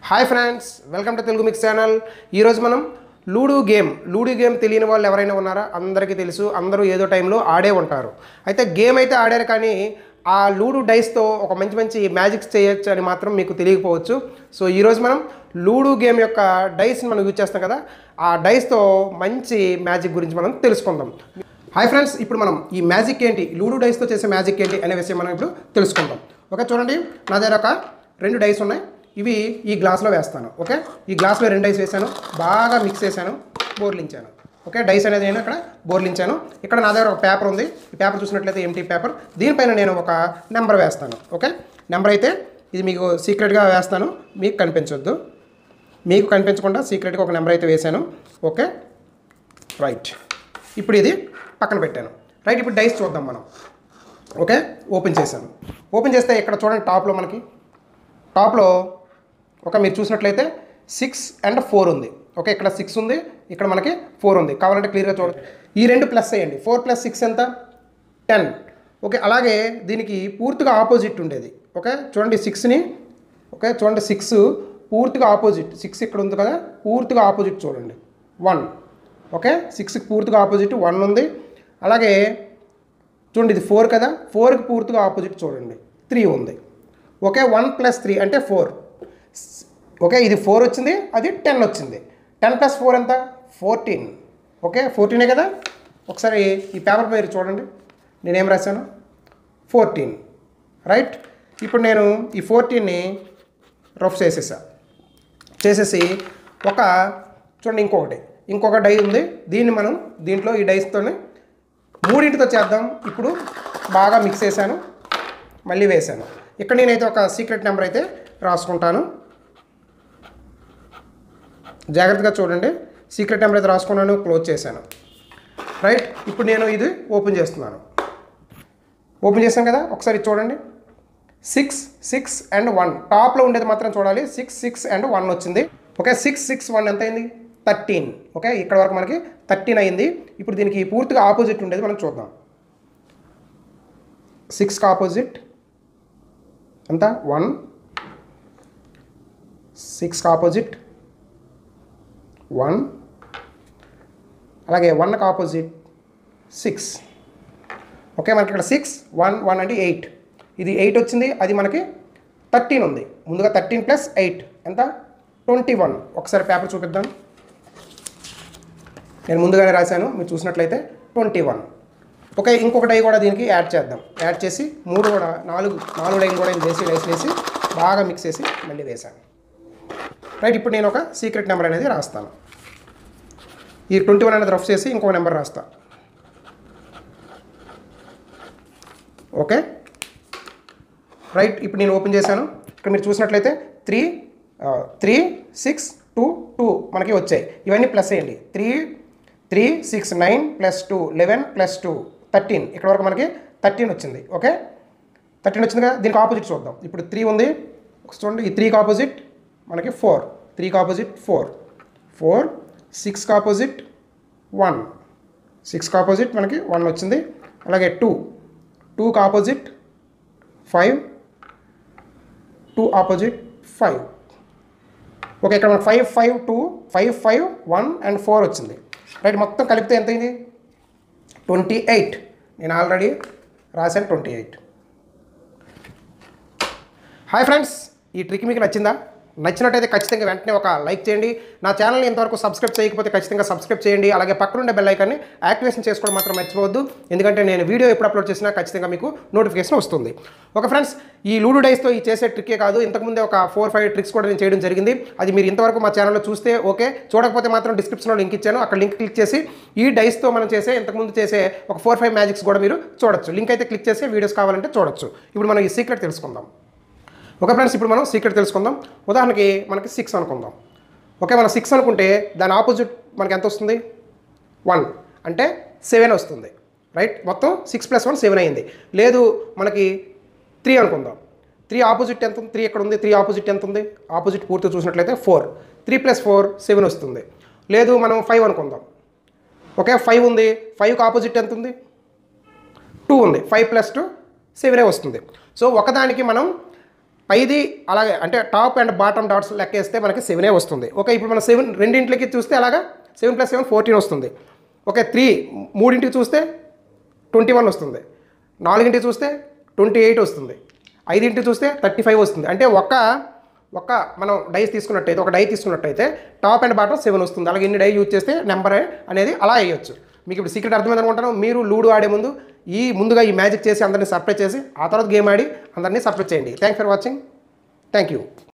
hi friends welcome to Telugu mix channel ఈరోజు మనం ludo game ludo game తెలియని వాళ్ళు ఎవరైనా ఉన్నారా అందరికీ తెలుసు అందరూ ఏదో టైంలో ఆడే ఉంటారు అయితే గేమ్ అయితే ఆడారు కానీ ఆ లూడో డైస్తో ఒక మంచి మంచి మ్యాజిక్స్ చేయొచ్చు అని మాత్రం మీకు తెలియకపోవచ్చు సో ఈరోజు మనం లూడో గేమ్ యొక్క డైస్ని మనం యూజ్ చేస్తాం కదా ఆ డైస్తో మంచి మ్యాజిక్ గురించి మనం తెలుసుకుందాం హాయ్ ఫ్రెండ్స్ ఇప్పుడు మనం ఈ మ్యాజిక్ ఏంటి లూడో డైస్తో చేసే మ్యాజిక్ ఏంటి అనే విషయం మనం ఇప్పుడు తెలుసుకుందాం ఓకే చూడండి నా దగ్గర ఒక రెండు డైస్ ఉన్నాయి ఇవి ఈ గ్లాస్లో వేస్తాను ఓకే ఈ గ్లాస్లో రెండు డైస్ వేసాను బాగా మిక్స్ చేశాను బోర్లించాను ఓకే డైస్ అనేది నేను ఇక్కడ బోర్లించాను ఇక్కడ నా దగ్గర ఒక పేపర్ ఉంది ఈ పేపర్ చూసినట్లయితే ఎంటీ పేపర్ దీనిపైన నేను ఒక నెంబర్ వేస్తాను ఓకే నెంబర్ అయితే ఇది మీకు సీక్రెట్గా వేస్తాను మీకు కనిపించొద్దు మీకు కనిపించకుండా సీక్రెట్గా ఒక నెంబర్ అయితే వేశాను ఓకే రైట్ ఇప్పుడు ఇది పక్కన పెట్టాను రైట్ ఇప్పుడు డైస్ చూద్దాం మనం ఓకే ఓపెన్ చేశాను ఓపెన్ చేస్తే ఇక్కడ చూడండి టాప్లో మనకి టాప్లో ఒక మీరు చూసినట్లయితే సిక్స్ అండ్ ఫోర్ ఉంది ఓకే ఇక్కడ సిక్స్ ఉంది ఇక్కడ మనకి ఫోర్ ఉంది కావాలంటే క్లియర్గా చూడండి ఈ రెండు ప్లస్ అయ్యండి ఫోర్ ప్లస్ సిక్స్ ఎంత టెన్ ఓకే అలాగే దీనికి పూర్తిగా ఆపోజిట్ ఉండేది ఓకే చూడండి సిక్స్ని ఓకే చూడండి సిక్స్ పూర్తిగా ఆపోజిట్ సిక్స్ ఇక్కడ ఉంది కదా పూర్తిగా ఆపోజిట్ చూడండి వన్ ఓకే సిక్స్కి పూర్తిగా ఆపోజిట్ వన్ ఉంది అలాగే చూడండి ఇది ఫోర్ కదా ఫోర్కి పూర్తిగా ఆపోజిట్ చూడండి త్రీ ఉంది ఓకే వన్ ప్లస్ త్రీ అంటే ఫోర్ ఓకే ఇది ఫోర్ వచ్చింది అది టెన్ వచ్చింది టెన్ ప్లస్ ఫోర్ ఎంత ఫోర్టీన్ ఓకే ఫోర్టీనే కదా ఒకసారి ఈ పేపర్ మీరు చూడండి నేనేం రాశాను ఫోర్టీన్ రైట్ ఇప్పుడు నేను ఈ ఫోర్టీన్ని రఫ్ చేసేసా చేసేసి ఒక చూడండి ఇంకొకటి ఇంకొక డై ఉంది దీన్ని మనం దీంట్లో ఈ డైస్తోనే మూడింటితో చేద్దాం ఇప్పుడు బాగా మిక్స్ చేశాను మళ్ళీ వేశాను ఇక్కడ నేనైతే ఒక సీక్రెట్ నెంబర్ అయితే రాసుకుంటాను జాగ్రత్తగా చూడండి సీక్రెట్ నెంబర్ అయితే రాసుకున్నాను క్లోజ్ చేశాను రైట్ ఇప్పుడు నేను ఇది ఓపెన్ చేస్తున్నాను ఓపెన్ చేశాను కదా ఒకసారి చూడండి సిక్స్ సిక్స్ అండ్ వన్ టాప్లో ఉండేది మాత్రం చూడాలి సిక్స్ సిక్స్ అండ్ వన్ వచ్చింది ఓకే సిక్స్ సిక్స్ వన్ ఎంత అయింది థర్టీన్ ఓకే ఇక్కడ వరకు మనకి థర్టీన్ అయింది ఇప్పుడు దీనికి పూర్తిగా ఆపోజిట్ ఉండేది మనం చూద్దాం సిక్స్కి ఆపోజిట్ ఎంత వన్ సిక్స్కి ఆపోజిట్ వన్ అలాగే వన్కి ఆపోజిట్ సిక్స్ ఓకే మనకి ఇక్కడ సిక్స్ వన్ వన్ అంటే ఎయిట్ ఇది ఎయిట్ వచ్చింది అది మనకి థర్టీన్ ఉంది ముందుగా థర్టీన్ ప్లస్ ఎయిట్ ఎంత ట్వంటీ వన్ ఒకసారి పేపర్ చూపిద్దాం నేను ముందుగానే రాశాను మీరు చూసినట్లయితే ట్వంటీ వన్ ఓకే ఇంకొక డై కూడా దీనికి యాడ్ చేద్దాం యాడ్ చేసి మూడు కూడా నాలుగు నాలుగు డైన్ కూడా నేను వేసి డైస్ వేసి బాగా మిక్స్ చేసి మళ్ళీ వేశాను రైట్ ఇప్పుడు నేను ఒక సీక్రెట్ నెంబర్ అనేది రాస్తాను ఈ ట్వంటీ వన్ అనేది రఫ్ చేసి ఇంకొక నెంబర్ రాస్తా ఓకే రైట్ ఇప్పుడు నేను ఓపెన్ చేశాను ఇక్కడ మీరు చూసినట్లయితే three three six two two మనకి వచ్చాయి ఇవన్నీ ప్లస్ అయ్యండి three three six nine plus two eleven plus two thirteen ఇక్కడ వరకు మనకి థర్టీన్ వచ్చింది ఓకే థర్టీన్ వచ్చింది కదా దీనికి ఆపోజిట్ చూద్దాం ఇప్పుడు త్రీ ఉంది చూడండి ఈ త్రీకి ఆపోజిట్ మనకి ఫోర్ త్రీకి ఆపోజిట్ ఫోర్ ఫోర్ సిక్స్కి ఆపోజిట్ వన్ సిక్స్కి ఆపోజిట్ మనకి వన్ వచ్చింది అలాగే టూ టూకి opposite five two opposite five okay ఇక్కడ మనకి five five two five five one and four వచ్చింది రైట్ మొత్తం కలిపితే ఎంత అయింది ట్వంటీ ఎయిట్ నేను ఆల్రెడీ రాశాను ట్వంటీ ఎయిట్ హాయ్ ఫ్రెండ్స్ ఈ ట్రిక్ మీకు నచ్చిందా నచ్చినట్టయితే ఖచ్చితంగా వెంటనే ఒక లైక్ చేయండి నా ఛానల్ని ఇంతవరకు సబ్స్క్రైబ్ చేయకపోతే ఖచ్చితంగా సబ్స్క్రైబ్ చేయండి అలాగే పక్కనుండే బెల్ ఐకాన్ని యాక్టివేషన్ చేసుకోవడం మాత్రం మర్చిపోవద్దు ఎందుకంటే నేను వీడియో ఎప్పుడు అప్లోడ్ చేసినా ఖచ్చితంగా మీకు నోటిఫికేషన్ వస్తుంది ఓకే ఫ్రెండ్స్ ఈ లూడో డైస్తో ఈ చేసే ట్రిక్కే కాదు ఇంతకుముందే ఒక ఫోర్ ఫైవ్ ట్రిక్స్ కూడా నేను చేయడం జరిగింది అది మీరు ఇంతవరకు మా ఛానల్లో చూస్తే ఓకే చూడకపోతే మాత్రం డిస్క్రిప్షన్లో లింక్ ఇచ్చాను అక్కడ లింక్ క్లిక్ చేసి ఈ డైస్తో మనం చేసే ఇంతకుముందు చేసే ఒక ఫోర్ ఫైవ్ మ్యాజిక్స్ కూడా మీరు చూడొచ్చు లింక్ అయితే క్లిక్ చేసి వీడియోస్ కావాలంటే చూడొచ్చు ఇప్పుడు మనం ఈ సీక్రెట్ తెలుసుకుందాం ఓకే ఫ్రెండ్స్ ఇప్పుడు మనం సీక్రెట్ తెలుసుకుందాం ఉదాహరణకి మనకి సిక్స్ అనుకుందాం ఓకే మనం సిక్స్ అనుకుంటే దాని ఆపోజిట్ మనకి ఎంత వస్తుంది వన్ అంటే సెవెన్ వస్తుంది రైట్ మొత్తం సిక్స్ ప్లస్ వన్ సెవెన్ అయింది లేదు మనకి త్రీ అనుకుందాం త్రీ ఆపోజిట్ ఎంత ఉంది త్రీ ఎక్కడ ఉంది త్రీ ఆపోజిట్ ఎంత ఉంది ఆపోజిట్ పూర్తిగా చూసినట్లయితే four three plus four seven వస్తుంది లేదు మనం ఫైవ్ అనుకుందాం ఓకే ఫైవ్ ఉంది ఫైవ్కి ఆపోజిట్ ఎంత ఉంది టూ ఉంది ఫైవ్ ప్లస్ టూ సెవెనే వస్తుంది సో ఒకదానికి మనం పైది అలాగే అంటే టాప్ అండ్ బాటమ్ డాట్స్ లెక్కేస్తే మనకి సెవెనే వస్తుంది ఓకే ఇప్పుడు మనం సెవెన్ రెండింటికి చూస్తే అలాగా సెవెన్ ప్లస్ సెవెన్ ఫోర్టీన్ వస్తుంది ఓకే త్రీ మూడింటికి చూస్తే ట్వంటీ వన్ వస్తుంది నాలుగింటికి చూస్తే ట్వంటీ ఎయిట్ వస్తుంది ఐదింటికి చూస్తే థర్టీ ఫైవ్ వస్తుంది అంటే ఒక ఒక మనం డైస్ తీసుకున్నట్టయితే ఒక డై తీసుకున్నట్టయితే టాప్ అండ్ బాటమ్ సెవెన్ వస్తుంది అలాగే ఇన్ని డై యూజ్ చేస్తే నెంబర్ అనేది అలా వేయొచ్చు మీకు ఇప్పుడు సీక్రెట్ అర్థమైంది అనుకుంటాను మీరు లూడో ఆడే ముందు ఈ ముందుగా ఈ మ్యాజిక్ చేసి అందరినీ సర్ప్రైజ్ చేసి ఆ తర్వాత గేమ్ ఆడి అందరినీ సర్ప్రైజ్ చేయండి thank for watching thank you